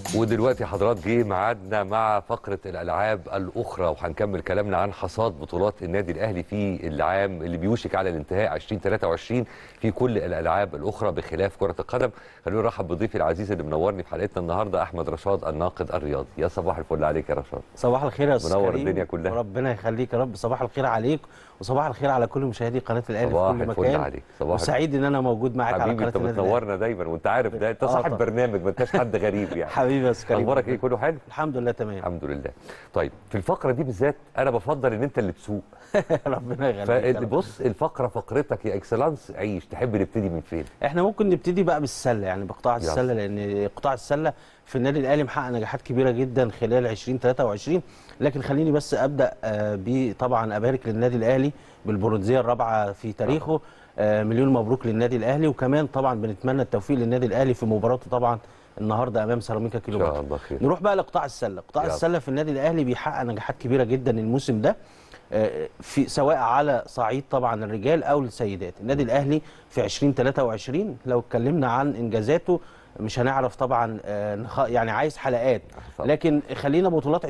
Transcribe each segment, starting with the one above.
ودلوقتي حضرات جه ميعادنا مع فقره الالعاب الاخرى وهنكمل كلامنا عن حصاد بطولات النادي الاهلي في العام اللي بيوشك على الانتهاء 2023 في كل الالعاب الاخرى بخلاف كره القدم خلونا نرحب بضيفي العزيز اللي منورني في حلقتنا النهارده احمد رشاد الناقد الرياضي يا صباح الفل عليك يا رشاد صباح الخير يا استاذ منور كريم. الدنيا كلها. ربنا يخليك يا رب صباح الخير عليك وصباح الخير على كل مشاهدي قناه الاهلي صباح في كل الفل مكان عليك صباح الفل. وسعيد ان انا موجود معاك على حبيبي قناه انت النادي الأهلي. بتنورنا دايما وانت عارف ده انت آه صاحب طبعا. برنامج ما انتش حد غريب يعني حبيبي يا استاذ كريم اخبارك ايه كله حلو الحمد لله تمام الحمد لله طيب في الفقره دي بالذات انا بفضل ان انت اللي تسوق ربنا يخليك يا رب. فبص الفقره فقرتك يا اكسلانس عيش تحب نبتدي من فين احنا ممكن نبتدي بقى بالسله يعني بقطاع يلا. السله لان قطاع السله في النادي الاهلي محقق نجاحات كبيره جدا خلال 2023 لكن خليني بس ابدا آه، بطبعا ابارك للنادي الاهلي بالبرونزيه الرابعه في تاريخه آه، مليون مبروك للنادي الاهلي وكمان طبعا بنتمنى التوفيق للنادي الاهلي في مباراته طبعا النهارده امام سيراميكا ان كيلوباترا شاء الله خير نروح بقى لقطاع السله قطاع يلا. السله في النادي الاهلي بيحقق نجاحات كبيره جدا الموسم ده آه، في سواء على صعيد طبعا الرجال او السيدات النادي الاهلي في 2023 لو اتكلمنا عن انجازاته مش هنعرف طبعا آه، نخ- يعني عايز حلقات طبعا. لكن خلينا بطولات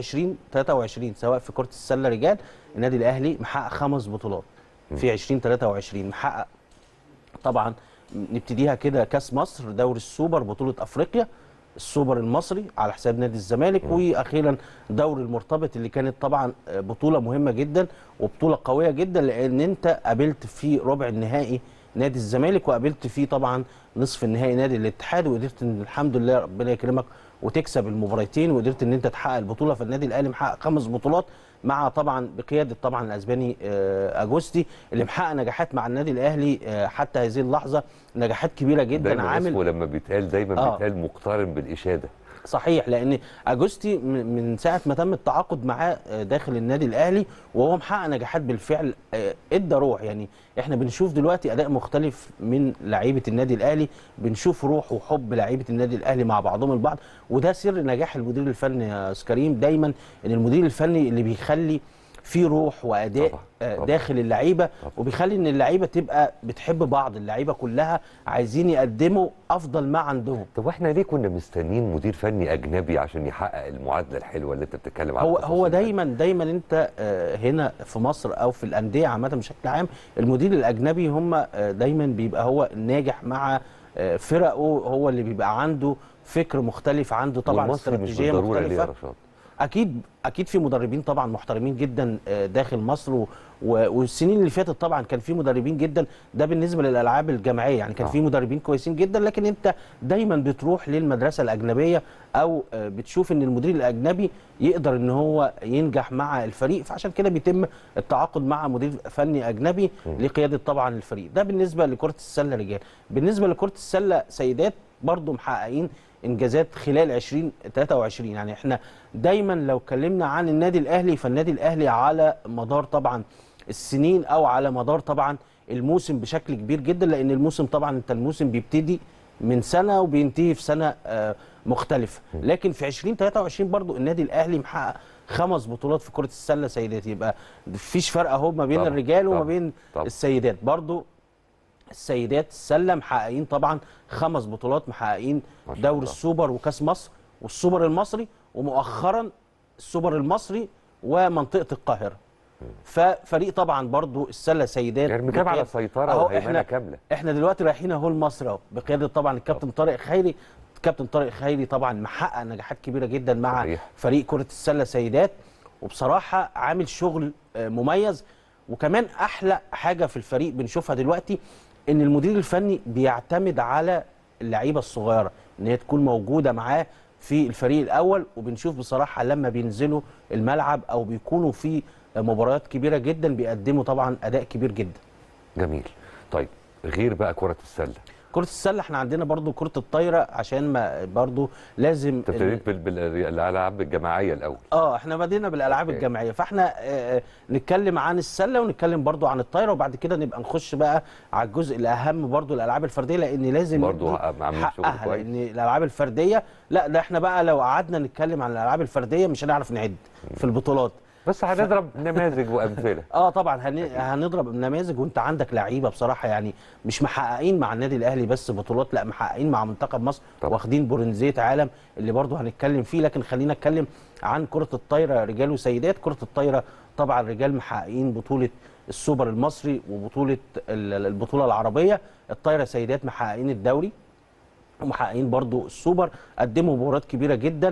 2023 سواء في كره السله رجال النادي الاهلي محقق خمس بطولات في 2023 محقق طبعا نبتديها كده كاس مصر دوري السوبر بطوله افريقيا السوبر المصري على حساب نادي الزمالك واخيرا دوري المرتبط اللي كانت طبعا بطوله مهمه جدا وبطوله قويه جدا لان انت قابلت في ربع النهائي نادي الزمالك وقابلت فيه طبعا نصف النهائي نادي الاتحاد وقدرت ان الحمد لله ربنا يكرمك وتكسب المباراتين وقدرت ان انت تحقق البطوله فالنادي الاهلي محقق خمس بطولات مع طبعا بقياده طبعا الاسباني آه، اجوستي اللي محقق نجاحات مع النادي الاهلي آه، حتى هذه اللحظه نجاحات كبيره جدا دايما عامل اسمه لما بيتقال دايما آه. بيتقال مقترن بالاشاده صحيح لان اجوستي م- من ساعه ما تم التعاقد معاه آه، داخل النادي الاهلي وهو محقق نجاحات بالفعل آه، ادى روح يعني احنا بنشوف دلوقتي اداء مختلف من لعيبه النادي الاهلي بنشوف روح وحب لعيبه النادي الاهلي مع بعضهم البعض وده سر نجاح المدير الفني يا أستاذ كريم دايما ان المدير الفني اللي بيخلي في روح واداء طبعا، آه، طبعا. داخل اللعيبه طبعا. وبيخلي ان اللعيبه تبقى بتحب بعض اللعيبه كلها عايزين يقدموا افضل ما عندهم طب واحنا ليه كنا مستنيين مدير فني اجنبي عشان يحقق المعادله الحلوه اللي انت بتتكلم عنها هو بخصوص هو الأهلي؟ دايما دايما انت آه، هنا في مصر او في الانديه عامه بشكل عام المدير الاجنبي هم آه، دايما بيبقى هو الناجح مع آه، فرقه هو اللي بيبقى عنده فكر مختلف عنده طبعا والمصري مش استراتيجيه بالضروره ليه يا مختلفه رشاد اكيد اكيد في مدربين طبعا محترمين جدا آه، داخل مصر و- و- والسنين اللي فاتت طبعا كان في مدربين جدا ده بالنسبه للالعاب الجماعيه يعني كان آه. في مدربين كويسين جدا لكن انت دايما بتروح للمدرسه الاجنبيه او آه، بتشوف ان المدير الاجنبي يقدر ان هو ينجح مع الفريق فعشان كده بيتم التعاقد مع مدير فني اجنبي لقياده طبعا الفريق ده بالنسبه لكره السله رجال بالنسبه لكره السله سيدات برضو محققين انجازات خلال 2023 يعني احنا دايما لو اتكلمنا عن النادي الاهلي فالنادي الاهلي على مدار طبعا السنين او على مدار طبعا الموسم بشكل كبير جدا لان الموسم طبعا انت الموسم بيبتدي من سنه وبينتهي في سنه آه، مختلفه لكن في 2023 برضو النادي الاهلي محقق خمس بطولات في كره السله سيدات يبقى مفيش فرق اهو ما بين طبعاً، الرجال وما طبعاً، بين طبعاً. السيدات برضو السيدات السله محققين طبعا خمس بطولات محققين ما شاء دوري الله. السوبر وكاس مصر والسوبر المصري ومؤخرا السوبر المصري ومنطقه القاهره ففريق طبعا برضو السله سيدات يعني بنتكلم على بقيادة- سيطره أهو وهيمنه احنا كامله احنا دلوقتي رايحين اهو لمصر اهو بقياده طبعا الكابتن طارق خيري الكابتن طارق خيري طبعا محقق نجاحات كبيره جدا مع صحيح. فريق كره السله سيدات وبصراحه عامل شغل آه، مميز وكمان احلى حاجه في الفريق بنشوفها دلوقتي ان المدير الفني بيعتمد على اللعيبه الصغيره ان هي تكون موجوده معاه في الفريق الاول وبنشوف بصراحه لما بينزلوا الملعب او بيكونوا في مباريات كبيره جدا بيقدموا طبعا اداء كبير جدا جميل طيب غير بقى كره السله كرة السلة احنا عندنا برضو كرة الطايرة عشان ما برضو لازم انت ابتديت بال- بال- بالالعاب الجماعيه الاول اه احنا بدينا بالالعاب أوكي. الجماعيه فاحنا آه نتكلم عن السله ونتكلم برضو عن الطايره وبعد كده نبقى نخش بقى على الجزء الاهم برضو الالعاب الفرديه لان لازم برضو ندي عاملين شغل حقها كويس. لان الالعاب الفرديه لا ده احنا بقى لو قعدنا نتكلم عن الالعاب الفرديه مش هنعرف نعد في البطولات بس هنضرب نماذج وامثله اه طبعا هن... هنضرب نماذج وانت عندك لعيبه بصراحه يعني مش محققين مع النادي الاهلي بس بطولات لا محققين مع منتخب مصر طبعا. واخدين برونزيه عالم اللي برضه هنتكلم فيه لكن خلينا نتكلم عن كره الطايره رجال وسيدات كره الطايره طبعا رجال محققين بطوله السوبر المصري وبطوله ال- البطوله العربيه الطايره سيدات محققين الدوري ومحققين برضو السوبر قدموا مباريات كبيره جدا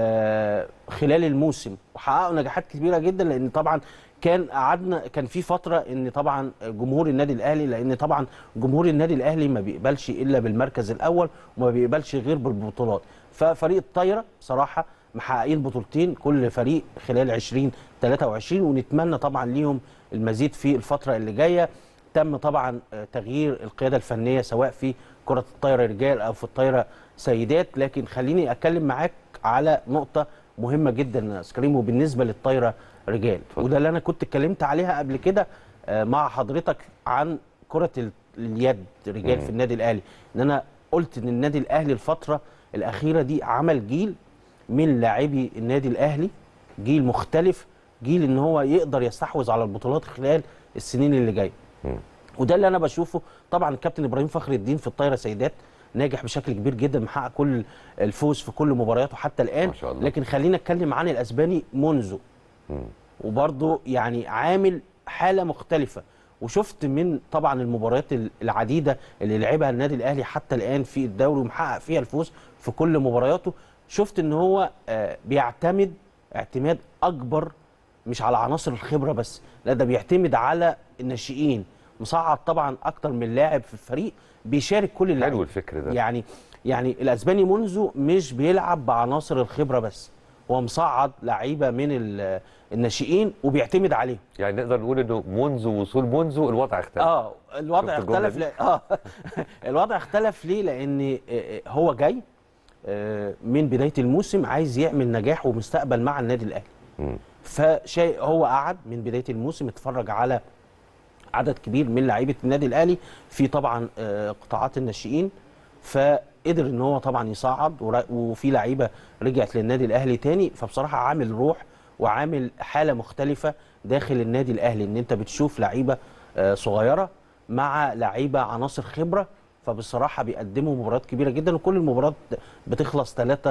آه، خلال الموسم وحققوا نجاحات كبيره جدا لان طبعا كان قعدنا كان في فتره ان طبعا جمهور النادي الاهلي لان طبعا جمهور النادي الاهلي ما بيقبلش الا بالمركز الاول وما بيقبلش غير بالبطولات ففريق الطايره بصراحه محققين بطولتين كل فريق خلال 20 23 ونتمنى طبعا ليهم المزيد في الفتره اللي جايه تم طبعا آه، تغيير القياده الفنيه سواء في كره الطايره رجال او في الطايره سيدات لكن خليني اتكلم معاك على نقطه مهمه جدا يا أستاذ كريم وبالنسبه للطايره رجال اتفضل. وده اللي انا كنت اتكلمت عليها قبل كده آه، مع حضرتك عن كره ال- اليد رجال في النادي الاهلي ان انا قلت ان النادي الاهلي الفتره الاخيره دي عمل جيل من لاعبي النادي الاهلي جيل مختلف جيل ان هو يقدر يستحوذ على البطولات خلال السنين اللي جايه مم. وده اللي انا بشوفه طبعا الكابتن ابراهيم فخر الدين في الطايره سيدات ناجح بشكل كبير جدا محقق كل الفوز في كل مبارياته حتى الان ما شاء الله. لكن خلينا نتكلم عن الاسباني منذ مم. وبرضه يعني عامل حاله مختلفه وشفت من طبعا المباريات العديده اللي لعبها النادي الاهلي حتى الان في الدوري ومحقق فيها الفوز في كل مبارياته شفت ان هو آه، بيعتمد اعتماد اكبر مش على عناصر الخبره بس لا ده بيعتمد على الناشئين مصعد طبعا اكتر من لاعب في الفريق بيشارك كل اللاعبين حلو الفكر ده يعني يعني الاسباني منذ مش بيلعب بعناصر الخبره بس هو مصعد لعيبه من ال- الناشئين وبيعتمد عليهم يعني نقدر نقول انه منذ وصول منذ الوضع اختلف اه الوضع شفت الجملة اختلف دي؟ ل... اه الوضع اختلف ليه لان آه، آه، هو جاي آه، من بدايه الموسم عايز يعمل نجاح ومستقبل مع النادي الاهلي مم. فشيء هو قعد من بدايه الموسم اتفرج على عدد كبير من لعيبه النادي الاهلي في طبعا آه، قطاعات الناشئين فقدر ان هو طبعا يصعد ورا- وفي لعيبه رجعت للنادي الاهلي تاني فبصراحه عامل روح وعامل حاله مختلفه داخل النادي الاهلي ان انت بتشوف لعيبه آه، صغيره مع لعيبه عناصر خبره فبصراحه بيقدموا مباريات كبيره جدا وكل المباريات بتخلص 3-0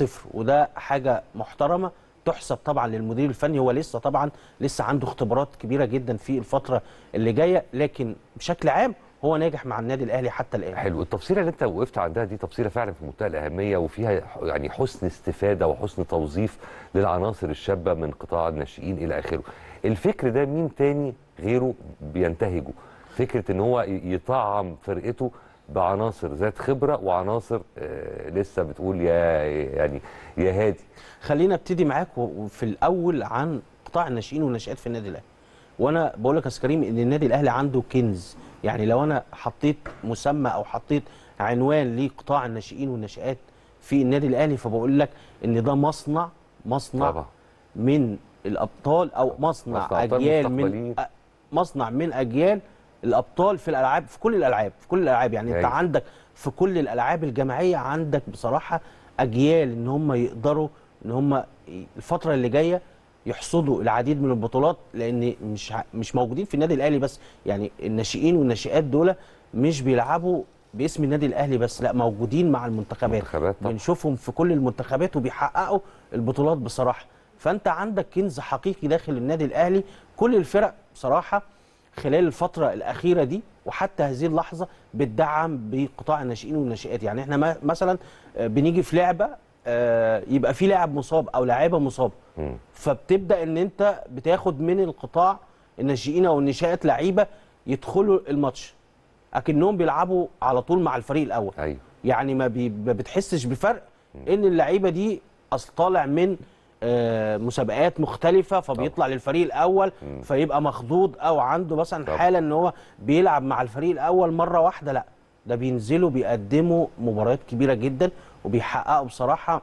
وده حاجه محترمه تحسب طبعا للمدير الفني هو لسه طبعا لسه عنده اختبارات كبيره جدا في الفتره اللي جايه لكن بشكل عام هو ناجح مع النادي الاهلي حتى الان حلو التفصيله اللي انت وقفت عندها دي تفصيله فعلا في منتهى الاهميه وفيها يعني حسن استفاده وحسن توظيف للعناصر الشابه من قطاع الناشئين الى اخره الفكر ده مين تاني غيره بينتهجه فكره ان هو ي- يطعم فرقته بعناصر ذات خبره وعناصر آه لسه بتقول يا يعني يا هادي خلينا ابتدي معاك و- وفي الاول عن قطاع الناشئين والناشئات في النادي الاهلي وانا بقول لك يا أستاذ كريم ان النادي الاهلي عنده كنز يعني لو انا حطيت مسمى او حطيت عنوان لقطاع الناشئين والناشئات في النادي الاهلي فبقول لك ان ده مصنع مصنع طبعا من الابطال او مصنع, مصنع أبطال اجيال من مستقبليين. أ- مصنع من اجيال الابطال في الالعاب في كل الالعاب في كل الالعاب يعني انت أيوة. عندك في كل الالعاب الجماعيه عندك بصراحه اجيال ان هم يقدروا ان هم الفتره اللي جايه يحصدوا العديد من البطولات لان مش ع- مش موجودين في النادي الاهلي بس يعني الناشئين والناشئات دول مش بيلعبوا باسم النادي الاهلي بس لا موجودين مع المنتخبات منتخبات طبعا. بنشوفهم في كل المنتخبات وبيحققوا البطولات بصراحه فانت عندك كنز حقيقي داخل النادي الاهلي كل الفرق بصراحه خلال الفتره الاخيره دي وحتى هذه اللحظه بتدعم بقطاع الناشئين والناشئات يعني احنا ما- مثلا آه، بنيجي في لعبه آه، يبقى في لاعب مصاب او لاعيبه مصابه مم. فبتبدا ان انت بتاخد من القطاع الناشئين او الناشئات لعيبه يدخلوا الماتش اكنهم بيلعبوا على طول مع الفريق الاول ايوه يعني ما, بي ما بتحسش بفرق ان اللعيبه دي اصل طالع من آه، مسابقات مختلفة فبيطلع للفريق الأول فيبقى مخضوض أو عنده مثلا طبعا. حالة إن هو بيلعب مع الفريق الأول مرة واحدة لا ده بينزلوا بيقدموا مباريات كبيرة جدا وبيحققوا بصراحة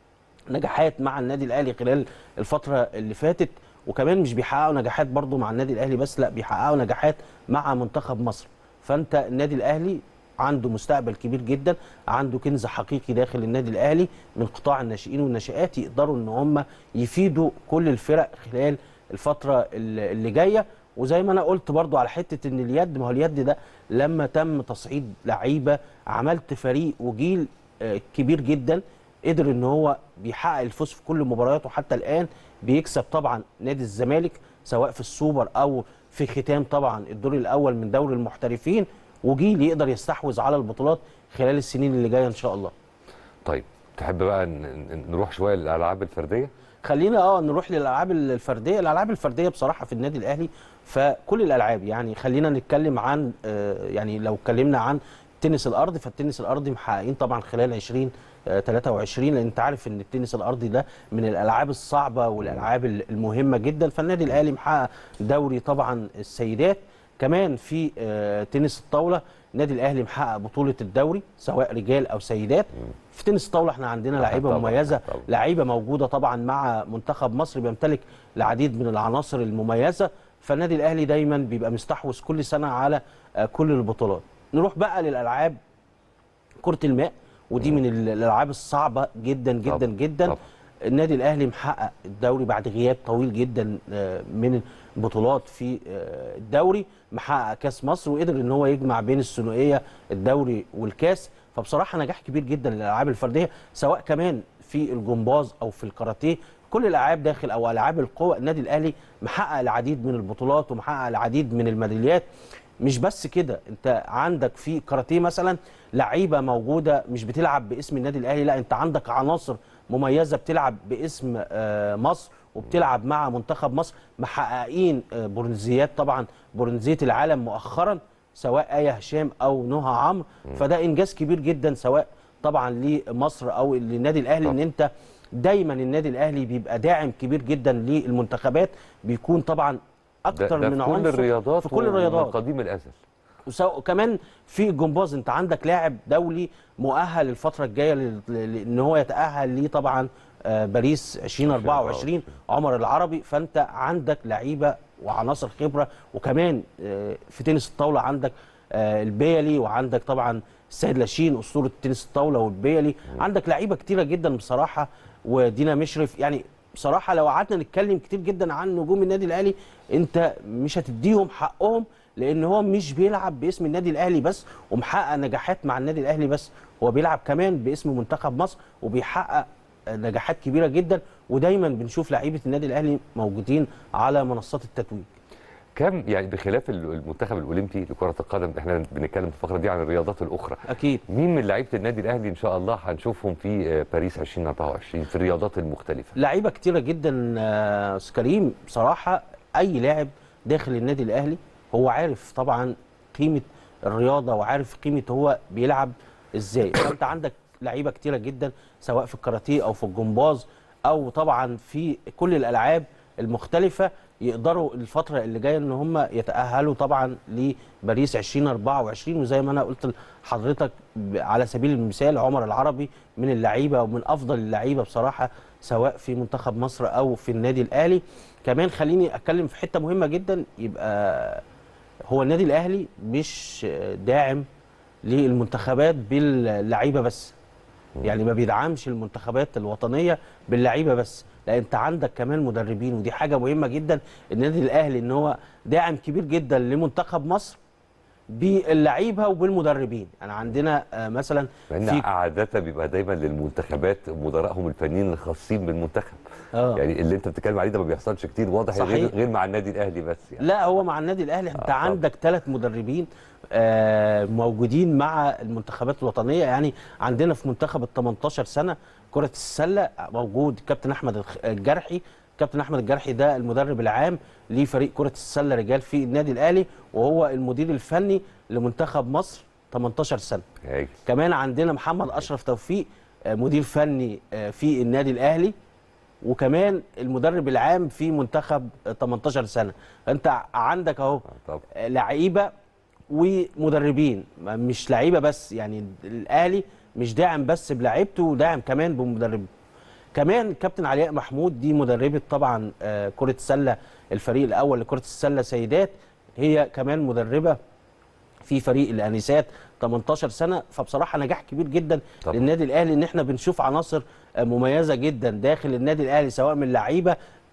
نجاحات مع النادي الاهلي خلال الفتره اللي فاتت وكمان مش بيحققوا نجاحات برضو مع النادي الاهلي بس لا بيحققوا نجاحات مع منتخب مصر فانت النادي الاهلي عنده مستقبل كبير جدا عنده كنز حقيقي داخل النادي الاهلي من قطاع الناشئين والناشئات يقدروا ان هم يفيدوا كل الفرق خلال الفتره اللي اللي جايه وزي ما انا قلت برضو على حته ان اليد ما هو اليد ده لما تم تصعيد لعيبه عملت فريق وجيل آه، كبير جدا قدر ان هو بيحقق الفوز في كل مبارياته حتى الان بيكسب طبعا نادي الزمالك سواء في السوبر او في ختام طبعا الدور الاول من دوري المحترفين وجيل يقدر يستحوذ على البطولات خلال السنين اللي جايه ان شاء الله طيب تحب بقى ن- ن- نروح شويه للالعاب الفرديه خلينا اه نروح للالعاب الفرديه الالعاب الفرديه بصراحه في النادي الاهلي فكل الالعاب يعني خلينا نتكلم عن آه، يعني لو اتكلمنا عن تنس الارض فالتنس الارضي محققين طبعا خلال 20 آه، 23 لان انت عارف ان التنس الارضي ده من الالعاب الصعبه والالعاب المهمه جدا فالنادي الاهلي محقق دوري طبعا السيدات كمان في آه، تنس الطاوله النادي الاهلي محقق بطوله الدوري سواء رجال او سيدات في تنس الطاوله احنا عندنا لعيبه طبعاً، مميزه طبعاً. لعيبه موجوده طبعا مع منتخب مصر بيمتلك العديد من العناصر المميزه فالنادي الاهلي دايما بيبقى مستحوذ كل سنه على آه، كل البطولات نروح بقى للالعاب كره الماء ودي من ال- الالعاب الصعبه جدا جدا طبعاً، جدا طبعاً. النادي الاهلي محقق الدوري بعد غياب طويل جدا آه، من البطولات في آه، الدوري محقق كاس مصر وقدر ان هو يجمع بين الثنائيه الدوري والكاس فبصراحه نجاح كبير جدا للالعاب الفرديه سواء كمان في الجمباز او في الكاراتيه كل الالعاب داخل او العاب القوى النادي الاهلي محقق العديد من البطولات ومحقق العديد من الميداليات مش بس كده انت عندك في كاراتيه مثلا لعيبه موجوده مش بتلعب باسم النادي الاهلي لا انت عندك عناصر مميزه بتلعب باسم آه، مصر وبتلعب مع منتخب مصر محققين آه، برونزيات طبعا برونزيه العالم مؤخرا سواء ايه هشام او نهى عمرو فده انجاز كبير جدا سواء طبعا لمصر او للنادي الاهلي ان انت دايما النادي الاهلي بيبقى داعم كبير جدا للمنتخبات بيكون طبعا ده, اكتر ده من في كل عنصر الرياضات في كل ومن الرياضات قديم الازل وسو- وكمان في الجمباز انت عندك لاعب دولي مؤهل الفتره الجايه لل- ل- ان هو يتاهل ليه طبعا آه، باريس 2024 عمر العربي فانت عندك لعيبه وعناصر خبره وكمان آه، في تنس الطاوله عندك آه، البيلي وعندك طبعا السيد لاشين اسطوره تنس الطاوله والبيلي عندك لعيبه كتيره جدا بصراحه ودينا مشرف يعني بصراحه لو قعدنا نتكلم كتير جدا عن نجوم النادي الاهلي انت مش هتديهم حقهم لان هو مش بيلعب باسم النادي الاهلي بس ومحقق نجاحات مع النادي الاهلي بس هو بيلعب كمان باسم منتخب مصر وبيحقق نجاحات كبيره جدا ودايما بنشوف لعيبه النادي الاهلي موجودين على منصات التتويج كم يعني بخلاف ال- المنتخب الاولمبي لكره القدم احنا بنتكلم في الفقره دي عن الرياضات الاخرى اكيد مين من لعيبه النادي الاهلي ان شاء الله هنشوفهم في آه، باريس 2024 في الرياضات المختلفه لعيبه كتيره جدا آه، أستاذ كريم بصراحه اي لاعب داخل النادي الاهلي هو عارف طبعا قيمه الرياضه وعارف قيمه هو بيلعب ازاي فانت عندك لعيبه كتيره جدا سواء في الكاراتيه او في الجمباز او طبعا في كل الالعاب المختلفه يقدروا الفتره اللي جايه ان هم يتاهلوا طبعا لباريس 2024 وزي ما انا قلت لحضرتك ب- على سبيل المثال عمر العربي من اللعيبه ومن افضل اللعيبه بصراحه سواء في منتخب مصر او في النادي الاهلي كمان خليني اتكلم في حته مهمه جدا يبقى هو النادي الاهلي مش داعم للمنتخبات باللعيبه بس يعني ما بيدعمش المنتخبات الوطنيه باللعيبه بس لا انت عندك كمان مدربين ودي حاجه مهمه جدا النادي الاهلي ان هو داعم كبير جدا لمنتخب مصر باللعيبه وبالمدربين يعني عندنا آه، مثلا مع ان في عاده بيبقى دايما للمنتخبات مدراءهم الفنيين الخاصين بالمنتخب آه. يعني اللي انت بتتكلم عليه ده ما بيحصلش كتير واضح غير, صحيح. غير مع النادي الاهلي بس يعني لا هو مع النادي الاهلي انت طبعا. عندك ثلاث مدربين آه، موجودين مع المنتخبات الوطنيه يعني عندنا في منتخب ال 18 سنه كره السله موجود كابتن احمد الخ- الجرحي كابتن احمد الجرحي ده المدرب العام لفريق كره السله رجال في النادي الاهلي وهو المدير الفني لمنتخب مصر 18 سنه هاي. كمان عندنا محمد اشرف توفيق آه، مدير فني آه، في النادي الاهلي وكمان المدرب العام في منتخب آه، 18 سنه انت عندك اهو طب آه، لعيبه ومدربين ما- مش لعيبه بس يعني الاهلي مش داعم بس بلعيبته وداعم كمان بمدرب كمان كابتن علياء محمود دي مدربه طبعا آه، كره السله الفريق الاول لكره السله سيدات هي كمان مدربه في فريق الانسات 18 سنه فبصراحه نجاح كبير جدا طبعا. للنادي الاهلي ان احنا بنشوف عناصر آه، مميزه جدا داخل النادي الاهلي سواء من لعيبه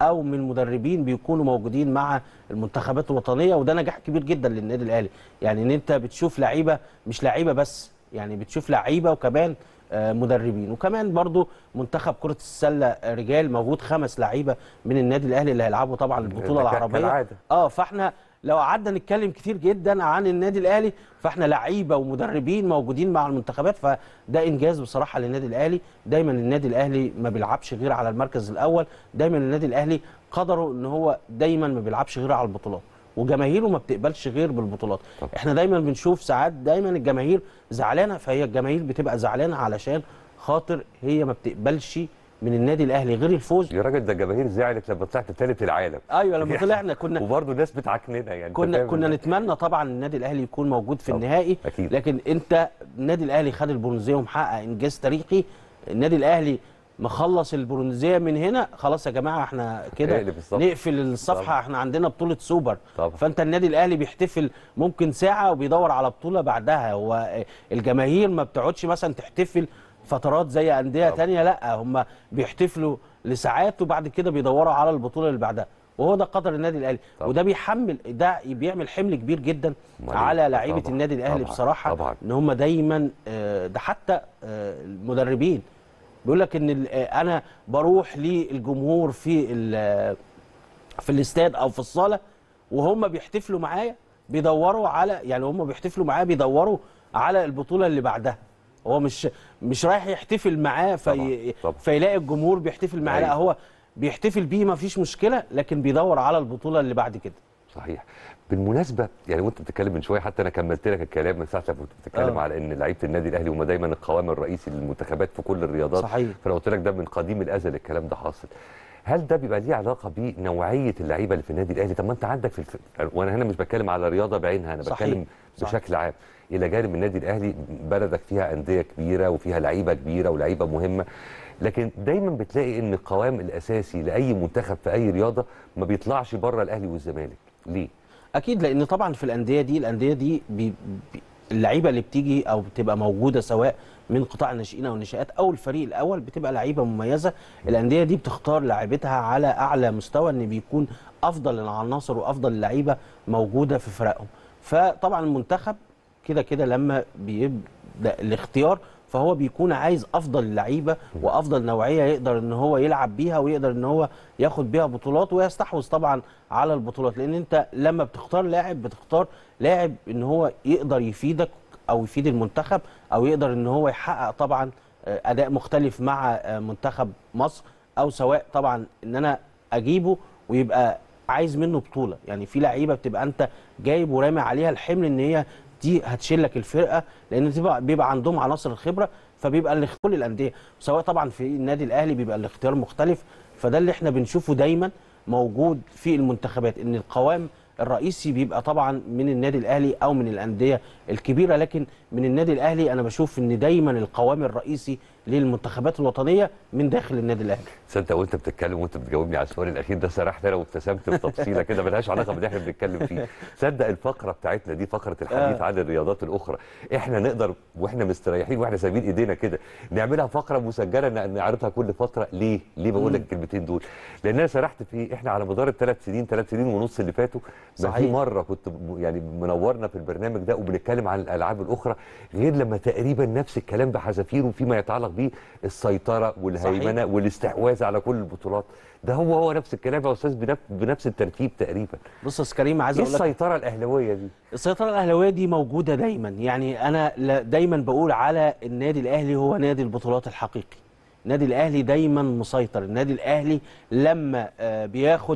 او من مدربين بيكونوا موجودين مع المنتخبات الوطنيه وده نجاح كبير جدا للنادي الاهلي يعني ان انت بتشوف لعيبه مش لعيبه بس يعني بتشوف لعيبه وكمان آه، مدربين وكمان برضو منتخب كره السله آه، رجال موجود خمس لعيبه من النادي الاهلي اللي هيلعبوا طبعا البطوله ده ك- العربيه كالعادة. اه فاحنا لو قعدنا نتكلم كتير جدا عن النادي الاهلي فاحنا لعيبه ومدربين موجودين مع المنتخبات فده انجاز بصراحه للنادي الاهلي دايما النادي الاهلي ما بيلعبش غير على المركز الاول دايما النادي الاهلي قدره ان هو دايما ما بيلعبش غير على البطولات وجماهيره ما بتقبلش غير بالبطولات طب. احنا دايما بنشوف ساعات دايما الجماهير زعلانه فهي الجماهير بتبقى زعلانه علشان خاطر هي ما بتقبلش من النادي الاهلي غير الفوز يا راجل ده الجماهير زعلت لما طلعت ثالث العالم ايوه لما طلعنا كنا وبرضه الناس بتعكننا يعني أنت كنا فاهم كنا إزاي؟ نتمنى طبعا النادي الاهلي يكون موجود في طبعاً. النهائي أكيد. لكن انت النادي الاهلي خد البرونزيه ومحقق انجاز تاريخي النادي الاهلي مخلص البرونزيه من هنا خلاص يا جماعه احنا كده اقلب الصفحة. نقفل الصفحه طبعاً. احنا عندنا بطوله سوبر طبعاً. فانت النادي الاهلي بيحتفل ممكن ساعه وبيدور على بطوله بعدها هو الجماهير ما بتقعدش مثلا تحتفل فترات زي انديه طبعاً. تانية لا هم بيحتفلوا لساعات وبعد كده بيدوروا على البطوله اللي بعدها وهو ده قدر النادي الاهلي طبعاً. وده بيحمل ده بيعمل حمل كبير جدا أمال على إيه؟ لعيبه طبعاً. النادي الاهلي طبعاً. بصراحه طبعاً. ان هم دايما آه، ده حتى آه، المدربين بيقول لك ان ال- آه، انا بروح للجمهور في ال- في الاستاد او في الصاله وهم بيحتفلوا معايا بيدوروا على يعني هم بيحتفلوا معايا بيدوروا على البطوله اللي بعدها هو مش مش رايح يحتفل معاه في طبعاً. طبعاً. فيلاقي الجمهور بيحتفل معاه لا أيوة. هو بيحتفل بيه ما فيش مشكله لكن بيدور على البطوله اللي بعد كده صحيح بالمناسبه يعني وانت بتتكلم من شويه حتى انا كملت لك الكلام من ساعه لما كنت بتتكلم آه. على ان لعيبه النادي الاهلي هم دايما القوام الرئيسي للمنتخبات في كل الرياضات صحيح. فانا قلت لك ده من قديم الازل الكلام ده حاصل هل ده بيبقى ليه علاقه بنوعيه اللعيبه اللي في النادي الاهلي طب ما انت عندك في الف... وانا هنا مش بتكلم على رياضه بعينها انا صحيح. بتكلم صح. بشكل عام الى جانب النادي الاهلي بلدك فيها انديه كبيره وفيها لعيبه كبيره ولعيبه مهمه لكن دايما بتلاقي ان القوام الاساسي لاي منتخب في اي رياضه ما بيطلعش بره الاهلي والزمالك ليه اكيد لان طبعا في الانديه دي الانديه دي بي بي اللعيبه اللي بتيجي او بتبقى موجوده سواء من قطاع الناشئين او الناشئات او الفريق الاول بتبقى لعيبه مميزه الانديه دي بتختار لاعيبتها على اعلى مستوى ان بيكون افضل العناصر وافضل اللعيبه موجوده في فرقهم فطبعا المنتخب كده كده لما بيبدا الاختيار فهو بيكون عايز افضل اللعيبه وافضل نوعيه يقدر ان هو يلعب بيها ويقدر ان هو ياخد بيها بطولات ويستحوذ طبعا على البطولات لان انت لما بتختار لاعب بتختار لاعب ان هو يقدر يفيدك او يفيد المنتخب او يقدر ان هو يحقق طبعا آه، اداء مختلف مع آه، منتخب مصر او سواء طبعا ان انا اجيبه ويبقى عايز منه بطوله يعني في لعيبه بتبقى انت جايب ورامي عليها الحمل ان هي دي هتشيل لك الفرقه لان بتبقى بيبقى عندهم عناصر الخبره فبيبقى الاخ- كل الانديه سواء طبعا في النادي الاهلي بيبقى الاختيار مختلف فده اللي احنا بنشوفه دايما موجود في المنتخبات ان القوام الرئيسي بيبقى طبعا من النادي الاهلي او من الانديه الكبيره لكن من النادي الاهلي انا بشوف ان دايما القوام الرئيسي للمنتخبات الوطنيه من داخل النادي الاهلي تصدق وانت بتتكلم وانت بتجاوبني على السؤال الاخير ده سرحت انا وابتسمت بتفصيله كده ملهاش علاقه باللي احنا بنتكلم فيه تصدق الفقره بتاعتنا دي فقره الحديث آه. عن الرياضات الاخرى احنا نقدر واحنا مستريحين واحنا سايبين ايدينا كده نعملها فقره مسجله ن- نعرضها كل فتره ليه ليه بقول لك الكلمتين دول لان انا سرحت في احنا على مدار الثلاث سنين ثلاث سنين ونص اللي فاتوا ما في صحيح. مره كنت م- يعني منورنا في البرنامج ده وبنتكلم عن الالعاب الاخرى غير لما تقريبا نفس الكلام بحذافيره فيما يتعلق به السيطره والهيمنه والاستحواذ على كل البطولات ده هو هو نفس الكلام يا استاذ بنفس, بنفس الترتيب تقريبا بص يا أستاذ كريم عايز ايه اقول لك السيطره الاهلاويه دي السيطرة الأهلاوية دي موجودة دايما يعني أنا لا- دايما بقول على النادي الأهلي هو نادي البطولات الحقيقي النادي الأهلي دايما مسيطر النادي الأهلي لما آه، بياخد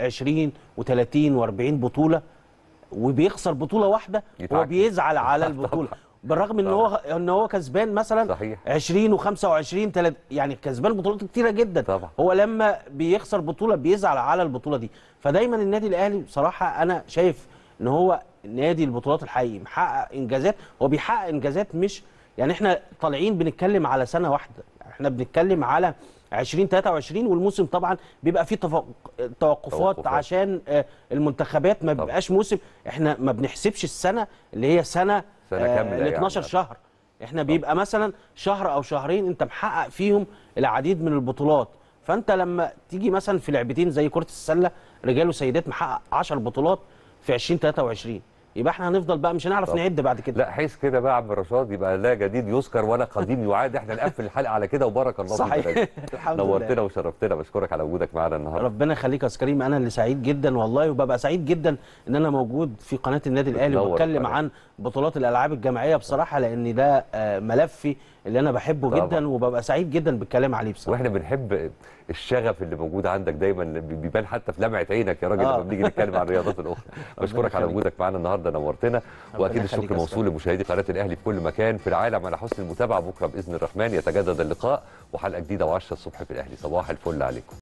20 و30 و40 بطولة وبيخسر بطولة واحدة هو يتعكس. بيزعل على البطولة بالرغم ان هو ان هو كسبان مثلا صحيح. 20 و25 تلات يعني كسبان بطولات كتيره جدا طبعا. هو لما بيخسر بطوله بيزعل على البطوله دي فدايما النادي الاهلي بصراحه انا شايف ان هو نادي البطولات الحقيقي محقق انجازات هو بيحقق انجازات مش يعني احنا طالعين بنتكلم على سنه واحده احنا بنتكلم على 2023 والموسم طبعا بيبقى فيه تفوق- توقفات توقفات. عشان آه، المنتخبات ما بيبقاش موسم احنا ما بنحسبش السنه اللي هي سنه سنة كاملة ال يعني. 12 شهر احنا بيبقى مثلا شهر او شهرين انت محقق فيهم العديد من البطولات فانت لما تيجي مثلا في لعبتين زي كره السله رجال وسيدات محقق 10 بطولات في 2023 يبقى احنا هنفضل بقى مش هنعرف طب. نعد بعد كده لا حيث كده بقى يا عم رشاد يبقى لا جديد يذكر ولا قديم يعاد احنا نقفل الحلقه على كده وبارك الله فيك يا صحيح راجل. الحمد لله نورتنا وشرفتنا بشكرك على وجودك معانا النهارده ربنا يخليك يا استاذ كريم انا اللي سعيد جدا والله وببقى سعيد جدا ان انا موجود في قناه النادي الاهلي بتنور وبتكلم القناة. عن بطولات الالعاب الجماعيه بصراحه لان ده آه، ملفي اللي انا بحبه طبعا. جدا وببقى سعيد جدا بالكلام عليه بصراحه واحنا بنحب الشغف اللي موجود عندك دايما اللي بيبان حتى في لمعه عينك يا راجل آه. لما بنيجي نتكلم عن الرياضات الاخرى بشكرك على يخليك. وجودك معانا النهارده نورتنا واكيد يخليك الشكر يا موصول لمشاهدي قناه الاهلي في كل مكان في العالم على حسن المتابعه بكره باذن الرحمن يتجدد اللقاء وحلقه جديده و10 الصبح في الاهلي صباح الفل عليكم